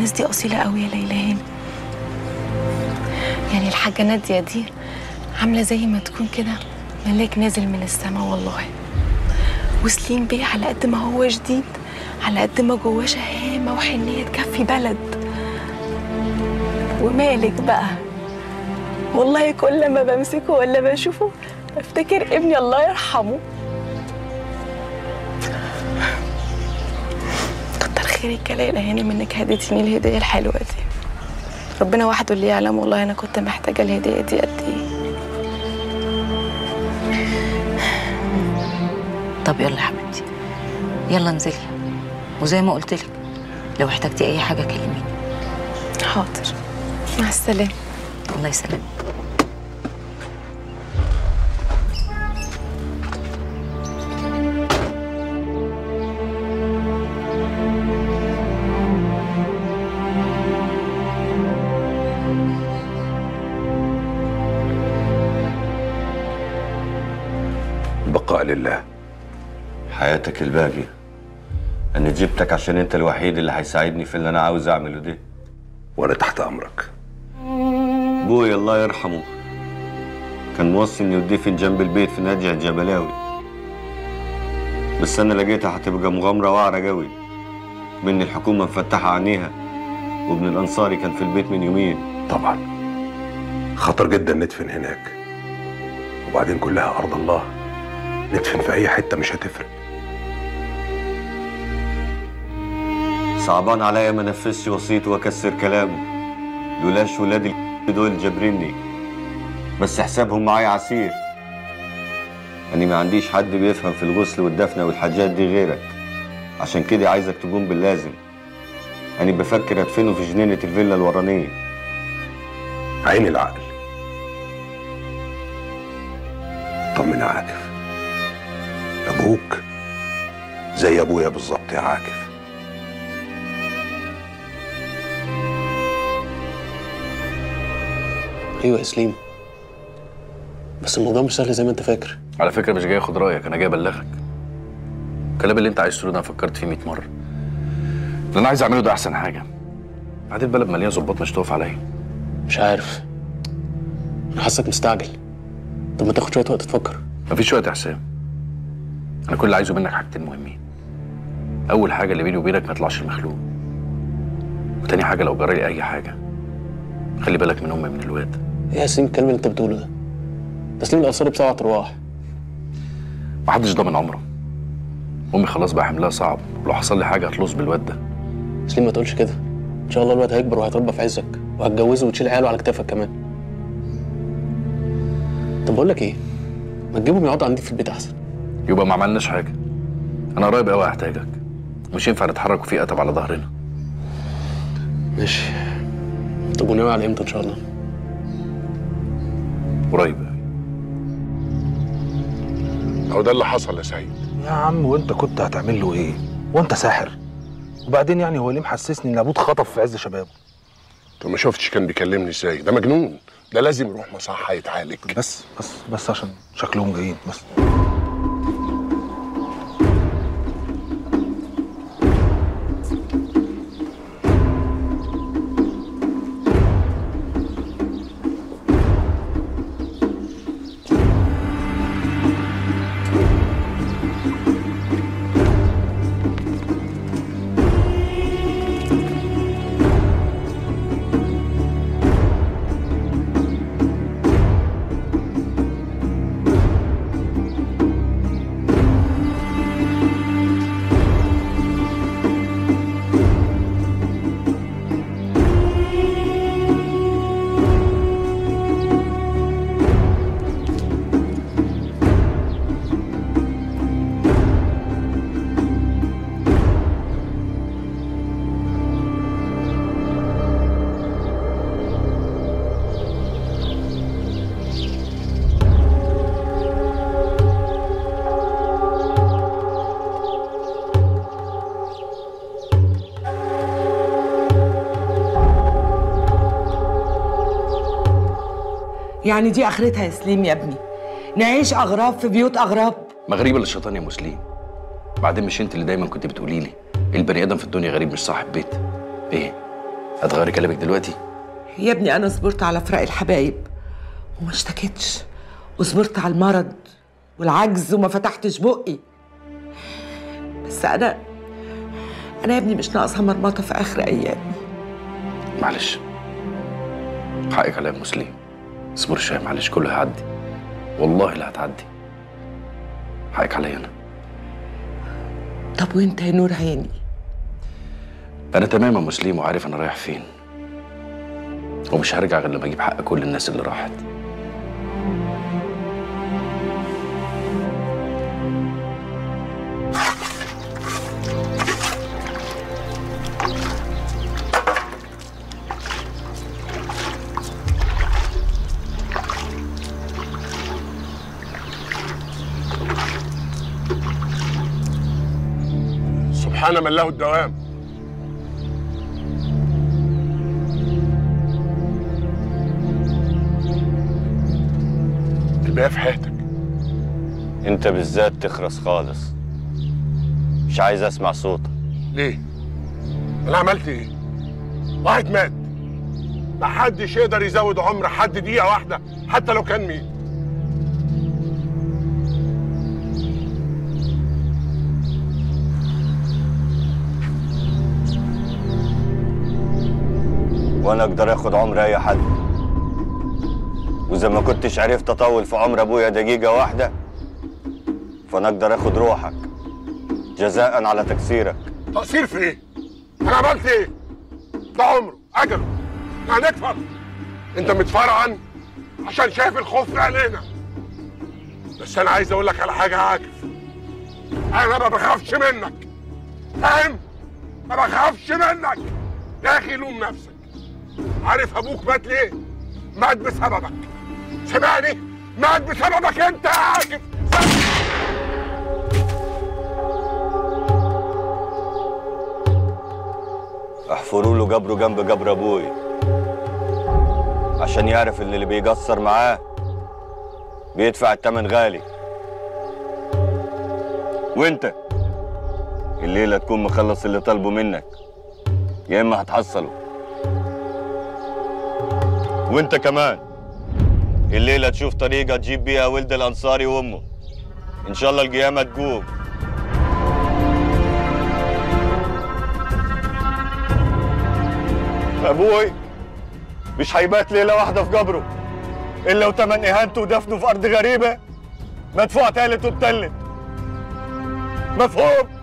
الناس دي اصيله قوي يا ليلى هاني يعني الحاجه ناديه دي عامله زي ما تكون كده ملاك نازل من السما والله وسليم بيه على قد ما هو جديد على قد ما جواه شهامه وحنيه تكفي بلد ومالك بقى والله كل ما بمسكه ولا بشوفه بفتكر ابني الله يرحمه كتر خيرك يا ليلى هاني منك هديتيني الهديه الحلوه دي ربنا وحده اللي يعلم والله انا كنت محتاجه الهديه دي قد ايه طب يلا يا حبيبتي يلا انزلي وزي ما قلت لك لو احتجتي اي حاجه كلميني حاضر مع السلامه الله يسلمك البقاء لله حياتك الباقي انا جبتك عشان انت الوحيد اللي هيساعدني في اللي انا عاوز اعمله ده وانا تحت امرك ابوي الله يرحمه كان موصي اني ودفن جنب البيت في ناجع الجبلاوي بس انا لقيتها هتبقى مغامره واعره قوي من الحكومه مفتحه عينيها وابن الانصاري كان في البيت من يومين طبعا خطر جدا ندفن هناك وبعدين كلها ارض الله ندفن في اي حته مش هتفرق صعبان عليا ما نفذش وصيته واكسر كلامه لولاش ولادي دول جابريني بس حسابهم معايا عسير أنا ما عنديش حد بيفهم في الغسل والدفنة والحاجات دي غيرك عشان كده عايزك تقوم باللازم أنا بفكر أدفنه في جنينة الفيلا الورانية عين العقل طمن يا عاكف ابوك زي ابويا بالظبط يا عاكف ايوه يا سليم بس الموضوع مش سهل زي ما انت فاكر على فكره مش جاي اخد رايك انا جاي ابلغك الكلام اللي انت عايز تقوله ده انا فكرت فيه 100 مره اللي انا عايز اعمله ده احسن حاجه بعدين البلد مليانه ظباط مش هتقف عليا مش عارف انا حاسك مستعجل طب ما تاخد شويه وقت تفكر مفيش وقت يا حسام انا كل اللي عايزه منك حاجتين مهمين اول حاجه اللي بيني وبينك ما يطلعش المخلوق وتاني حاجه لو جرى لي اي حاجه خلي بالك من امي من الواد ايه يا سليم الكلام اللي انت بتقوله ده تسليم الابصار بسبعة ارواح محدش ضامن عمره امي خلاص بقى حملها صعب ولو حصل لي حاجه هتلوص بالواد ده سليم ما تقولش كده ان شاء الله الواد هيكبر وهيتربى في عزك وهتجوزه وتشيل عياله على كتافك كمان طب بقول لك ايه ما تجيبهم يقعدوا عندي في البيت احسن يبقى ما عملناش حاجه انا قريب قوي هحتاجك مش ينفع نتحرك وفي اتب على ظهرنا ماشي طب وناوي على امتى ان شاء الله قريب قوي هو ده اللي حصل يا سعيد يا عم وانت كنت هتعمل له ايه؟ وانت ساحر وبعدين يعني هو ليه محسسني ان ابوه اتخطف في عز شبابه؟ انت ما شفتش كان بيكلمني ازاي ده مجنون ده لازم يروح مصحة يتعالج بس بس بس عشان شكلهم جايين بس يعني دي اخرتها يا سليم يا ابني نعيش اغراب في بيوت اغراب ما غريبه للشيطان يا مسلم بعدين مش انت اللي دايما كنت بتقولي لي البني ادم في الدنيا غريب مش صاحب بيت ايه هتغيري كلامك دلوقتي يا ابني انا صبرت على فراق الحبايب وما اشتكيتش وصبرت على المرض والعجز وما فتحتش بقي بس انا انا يا ابني مش ناقصه مرمطه في اخر ايامي معلش حقك عليا يا مسلم اصبر شويه معلش كله هيعدي والله لا هتعدي حقك عليا انا طب وانت يا نور عيني انا تمام يا مسلم وعارف انا رايح فين ومش هرجع غير لما اجيب حق كل الناس اللي راحت سبحان من له الدوام الباقي في حياتك انت بالذات تخرس خالص مش عايز اسمع صوتك ليه؟ انا عملت ايه؟ واحد مات ما حدش يقدر يزود عمر حد دقيقة واحدة حتى لو كان مين وانا اقدر اخد عمر اي حد واذا ما كنتش عرفت اطول في عمر ابويا دقيقة واحدة فانا اقدر اخد روحك جزاء على تكسيرك تقصير في ايه؟ انا عملت ايه؟ ده عمره اجله هنكفر انت متفرعن عشان شايف الخوف في عينينا بس انا عايز اقول لك على حاجه يا عاكف انا ما بخافش منك فاهم؟ ما بخافش منك يا اخي لوم نفسك عارف ابوك مات ليه؟ مات بسببك سمعني؟ مات بسببك انت يا عاكف احفروا له قبره جنب قبر ابوي عشان يعرف ان اللي بيقصر معاه بيدفع التمن غالي وانت الليلة تكون مخلص اللي طالبه منك يا اما هتحصله وانت كمان الليلة تشوف طريقة تجيب بيها ولد الانصاري وامه ان شاء الله القيامة تقوم ابوي مش هيبات ليله واحده في قبره الا وتمن اهانته ودفنه في ارض غريبه مدفوع تالت وبتلت مفهوم